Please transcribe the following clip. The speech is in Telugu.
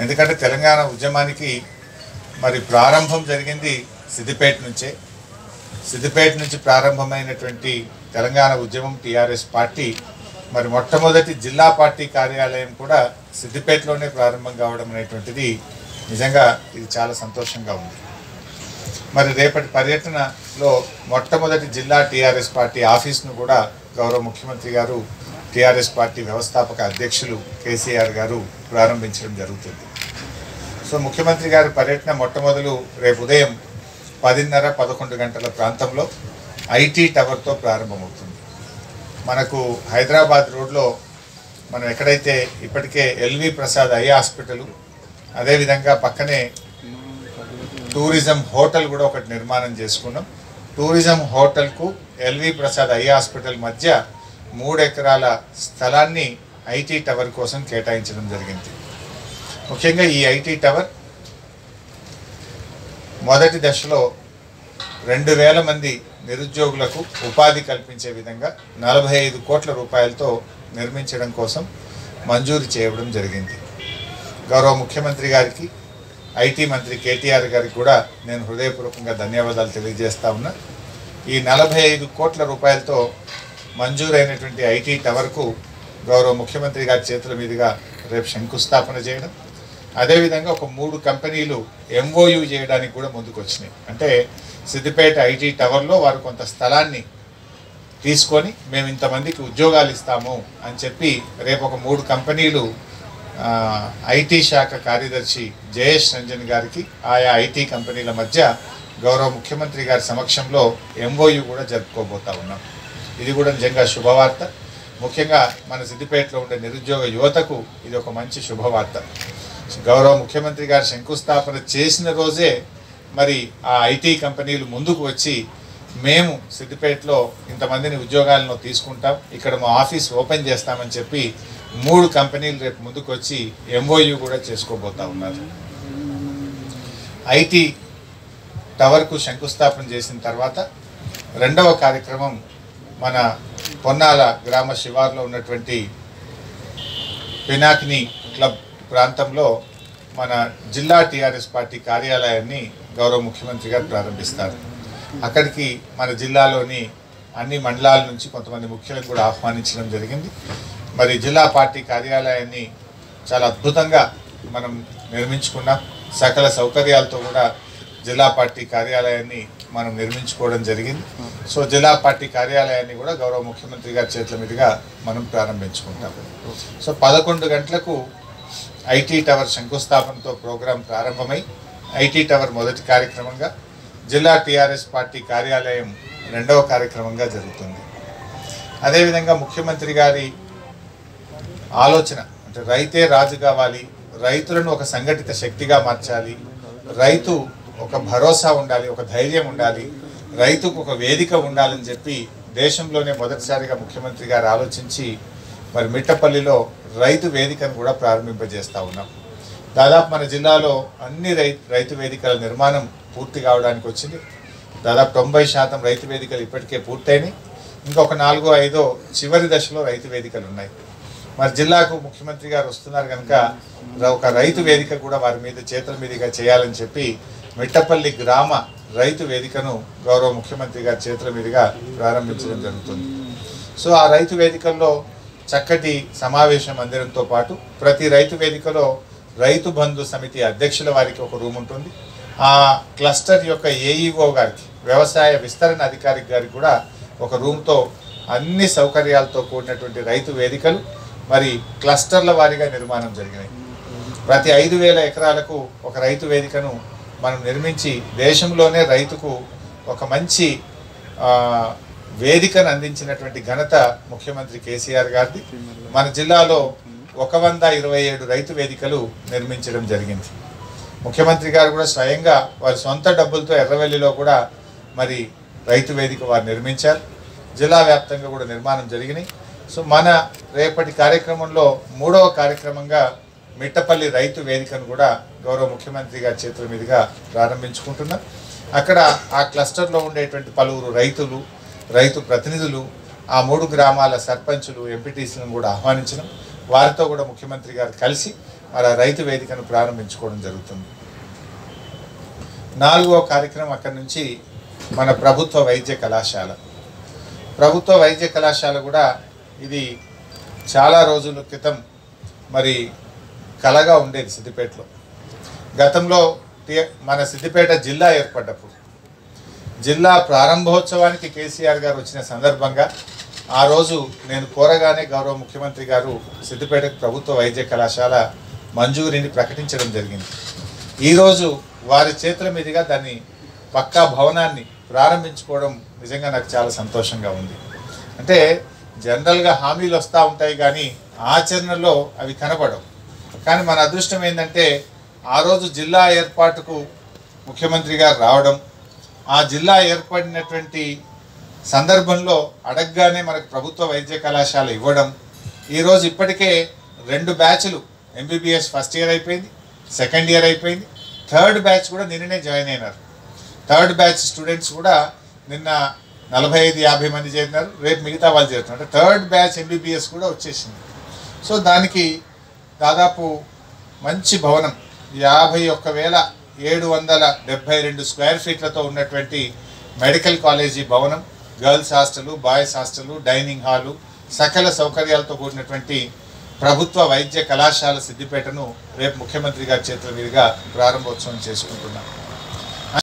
ఎందుకంటే తెలంగాణ ఉద్యమానికి మరి ప్రారంభం జరిగింది సిద్దిపేట నుంచే సిద్దిపేట నుంచి ప్రారంభమైనటువంటి తెలంగాణ ఉద్యమం టీఆర్ఎస్ పార్టీ మరి మొట్టమొదటి జిల్లా పార్టీ కార్యాలయం కూడా సిద్దిపేటలోనే ప్రారంభం కావడం అనేటువంటిది నిజంగా ఇది చాలా సంతోషంగా ఉంది మరి రేపటి పర్యటనలో మొట్టమొదటి జిల్లా టీఆర్ఎస్ పార్టీ ఆఫీస్ను కూడా గౌరవ ముఖ్యమంత్రి గారు టీఆర్ఎస్ పార్టీ వ్యవస్థాపక అధ్యక్షులు కేసీఆర్ గారు ప్రారంభించడం జరుగుతుంది సో ముఖ్యమంత్రి గారి పర్యటన మొట్టమొదలు రేపు ఉదయం పదిన్నర పదకొండు గంటల ప్రాంతంలో ఐటీ టవర్తో ప్రారంభమవుతుంది మనకు హైదరాబాద్ రోడ్లో మనం ఎక్కడైతే ఇప్పటికే ఎల్వి ప్రసాద్ ఐ హాస్పిటల్ అదేవిధంగా పక్కనే టూరిజం హోటల్ కూడా ఒకటి నిర్మాణం చేసుకున్నాం టూరిజం హోటల్కు ఎల్వి ప్రసాద్ ఐ హాస్పిటల్ మధ్య మూడు ఎకరాల స్థలాన్ని ఐటీ టవర్ కోసం కేటాయించడం జరిగింది ముఖ్యంగా ఈ ఐటీ టవర్ మొదటి దశలో రెండు వేల మంది నిరుద్యోగులకు ఉపాధి కల్పించే విధంగా నలభై ఐదు కోట్ల రూపాయలతో నిర్మించడం కోసం మంజూరు చేయడం జరిగింది గౌరవ ముఖ్యమంత్రి గారికి ఐటీ మంత్రి కేటీఆర్ గారికి కూడా నేను హృదయపూర్వకంగా ధన్యవాదాలు తెలియజేస్తా ఉన్నా ఈ నలభై ఐదు కోట్ల రూపాయలతో మంజూరైనటువంటి ఐటీ టవర్కు గౌరవ ముఖ్యమంత్రి గారి చేతుల మీదుగా రేపు శంకుస్థాపన చేయడం అదేవిధంగా ఒక మూడు కంపెనీలు ఎంఓయు చేయడానికి కూడా ముందుకు వచ్చినాయి అంటే సిద్దిపేట ఐటీ టవర్లో వారు కొంత స్థలాన్ని తీసుకొని మేము ఇంతమందికి ఉద్యోగాలు ఇస్తాము అని చెప్పి రేపు ఒక మూడు కంపెనీలు ఆ, ఐటీ శాఖ కార్యదర్శి జయేష్ రంజన్ గారికి ఆయా ఐటీ కంపెనీల మధ్య గౌరవ ముఖ్యమంత్రి గారి సమక్షంలో ఎంఓయు కూడా జరుపుకోబోతా ఉన్నాం ఇది కూడా నిజంగా శుభవార్త ముఖ్యంగా మన సిద్దిపేటలో ఉండే నిరుద్యోగ యువతకు ఇది ఒక మంచి శుభవార్త గౌరవ ముఖ్యమంత్రి గారు శంకుస్థాపన చేసిన రోజే మరి ఆ ఐటీ కంపెనీలు ముందుకు వచ్చి మేము సిద్దిపేటలో ఇంతమందిని ఉద్యోగాలను తీసుకుంటాం ఇక్కడ మా ఆఫీస్ ఓపెన్ చేస్తామని చెప్పి మూడు కంపెనీలు రేపు ముందుకు వచ్చి ఎంఓయు కూడా చేసుకోబోతా ఉన్నారు ఐటీ టవర్కు శంకుస్థాపన చేసిన తర్వాత రెండవ కార్యక్రమం మన పొన్నాల గ్రామ శివార్లో ఉన్నటువంటి పినాకిని క్లబ్ ప్రాంతంలో మన జిల్లా టీఆర్ఎస్ పార్టీ కార్యాలయాన్ని గౌరవ ముఖ్యమంత్రి గారు ప్రారంభిస్తారు అక్కడికి మన జిల్లాలోని అన్ని మండలాల నుంచి కొంతమంది ముఖ్యులను కూడా ఆహ్వానించడం జరిగింది మరి జిల్లా పార్టీ కార్యాలయాన్ని చాలా అద్భుతంగా మనం నిర్మించుకున్నాం సకల సౌకర్యాలతో కూడా జిల్లా పార్టీ కార్యాలయాన్ని మనం నిర్మించుకోవడం జరిగింది సో జిల్లా పార్టీ కార్యాలయాన్ని కూడా గౌరవ ముఖ్యమంత్రి గారి చేతుల మీదుగా మనం ప్రారంభించుకుంటాం సో పదకొండు గంటలకు ఐటీ టవర్ శంకుస్థాపనతో ప్రోగ్రాం ప్రారంభమై ఐటీ టవర్ మొదటి కార్యక్రమంగా జిల్లా టీఆర్ఎస్ పార్టీ కార్యాలయం రెండవ కార్యక్రమంగా జరుగుతుంది అదేవిధంగా ముఖ్యమంత్రి గారి ఆలోచన అంటే రైతే రాజు కావాలి రైతులను ఒక సంఘటిత శక్తిగా మార్చాలి రైతు ఒక భరోసా ఉండాలి ఒక ధైర్యం ఉండాలి రైతుకు ఒక వేదిక ఉండాలని చెప్పి దేశంలోనే మొదటిసారిగా ముఖ్యమంత్రి గారు ఆలోచించి మరి మిట్టపల్లిలో రైతు వేదికను కూడా ప్రారంభింపజేస్తా ఉన్నాం దాదాపు మన జిల్లాలో అన్ని రైతు రైతు వేదికల నిర్మాణం పూర్తి కావడానికి వచ్చింది దాదాపు తొంభై శాతం రైతు వేదికలు ఇప్పటికే పూర్తయినాయి ఇంకొక నాలుగో ఐదో చివరి దశలో రైతు వేదికలు ఉన్నాయి మరి జిల్లాకు ముఖ్యమంత్రి గారు వస్తున్నారు కనుక ర- ఒక రైతు వేదిక కూడా వారి మీద చేతుల మీదుగా చేయాలని చెప్పి మిట్టపల్లి గ్రామ రైతు వేదికను గౌరవ ముఖ్యమంత్రి గారి చేతుల మీదుగా ప్రారంభించడం జరుగుతుంది సో ఆ రైతు వేదికల్లో చక్కటి సమావేశ మందిరంతో పాటు ప్రతి రైతు వేదికలో రైతు బంధు సమితి అధ్యక్షుల వారికి ఒక రూమ్ ఉంటుంది ఆ క్లస్టర్ యొక్క ఏఈఓ గారికి వ్యవసాయ విస్తరణ అధికారి గారికి కూడా ఒక రూమ్తో అన్ని సౌకర్యాలతో కూడినటువంటి రైతు వేదికలు మరి క్లస్టర్ల వారీగా నిర్మాణం జరిగినాయి ప్రతి ఐదు వేల ఎకరాలకు ఒక రైతు వేదికను మనం నిర్మించి దేశంలోనే రైతుకు ఒక మంచి ఆ, వేదికను అందించినటువంటి ఘనత ముఖ్యమంత్రి కేసీఆర్ గారిది మన జిల్లాలో ఒక వంద ఇరవై ఏడు రైతు వేదికలు నిర్మించడం జరిగింది ముఖ్యమంత్రి గారు కూడా స్వయంగా వారి సొంత డబ్బులతో ఎర్రవెల్లిలో కూడా మరి రైతు వేదిక వారు నిర్మించారు జిల్లా వ్యాప్తంగా కూడా నిర్మాణం జరిగినాయి సో మన రేపటి కార్యక్రమంలో మూడవ కార్యక్రమంగా మిట్టపల్లి రైతు వేదికను కూడా గౌరవ ముఖ్యమంత్రి గారి చేతుల మీదుగా ప్రారంభించుకుంటున్నాం అక్కడ ఆ క్లస్టర్లో ఉండేటువంటి పలువురు రైతులు రైతు ప్రతినిధులు ఆ మూడు గ్రామాల సర్పంచులు ఎంపీటీసీలను కూడా ఆహ్వానించడం వారితో కూడా ముఖ్యమంత్రి గారు కలిసి మరి ఆ రైతు వేదికను ప్రారంభించుకోవడం జరుగుతుంది నాలుగో కార్యక్రమం అక్కడి నుంచి మన ప్రభుత్వ వైద్య కళాశాల ప్రభుత్వ వైద్య కళాశాల కూడా ఇది చాలా రోజుల క్రితం మరి కలగా ఉండేది సిద్దిపేటలో గతంలో టి- మన సిద్దిపేట జిల్లా ఏర్పడ్డప్పుడు జిల్లా ప్రారంభోత్సవానికి కేసీఆర్ గారు వచ్చిన సందర్భంగా ఆ రోజు నేను కోరగానే గౌరవ ముఖ్యమంత్రి గారు సిద్దిపేట ప్రభుత్వ వైద్య కళాశాల మంజూరిని ప్రకటించడం జరిగింది ఈరోజు వారి చేతుల మీదుగా దాన్ని పక్కా భవనాన్ని ప్రారంభించుకోవడం నిజంగా నాకు చాలా సంతోషంగా ఉంది అంటే జనరల్గా హామీలు వస్తూ ఉంటాయి కానీ ఆచరణలో అవి కనబడవు కానీ మన అదృష్టం ఏంటంటే ఆ రోజు జిల్లా ఏర్పాటుకు ముఖ్యమంత్రి గారు రావడం ఆ జిల్లా ఏర్పడినటువంటి సందర్భంలో అడగగానే మనకు ప్రభుత్వ వైద్య కళాశాల ఇవ్వడం ఈరోజు ఇప్పటికే రెండు బ్యాచ్లు ఎంబీబీఎస్ ఫస్ట్ ఇయర్ అయిపోయింది సెకండ్ ఇయర్ అయిపోయింది థర్డ్ బ్యాచ్ కూడా నిన్ననే జాయిన్ అయినారు థర్డ్ బ్యాచ్ స్టూడెంట్స్ కూడా నిన్న నలభై ఐదు యాభై మంది చేరినారు రేపు మిగతా వాళ్ళు చేరుతున్నారు అంటే థర్డ్ బ్యాచ్ ఎంబీబీఎస్ కూడా వచ్చేసింది సో దానికి దాదాపు మంచి భవనం యాభై ఒక్క వేల ఏడు వందల డెబ్బై రెండు స్క్వేర్ ఫీట్లతో ఉన్నటువంటి మెడికల్ కాలేజీ భవనం girls hostel boys hostel dining hall సకల సౌకర్యాలతో కూడినటువంటి ప్రభుత్వ వైద్య కళాశాల సిద్దిపేటను రేపు ముఖ్యమంత్రి గారి చేతుల మీదుగా ప్రారంభోత్సవం చేసుకుంటున్నాం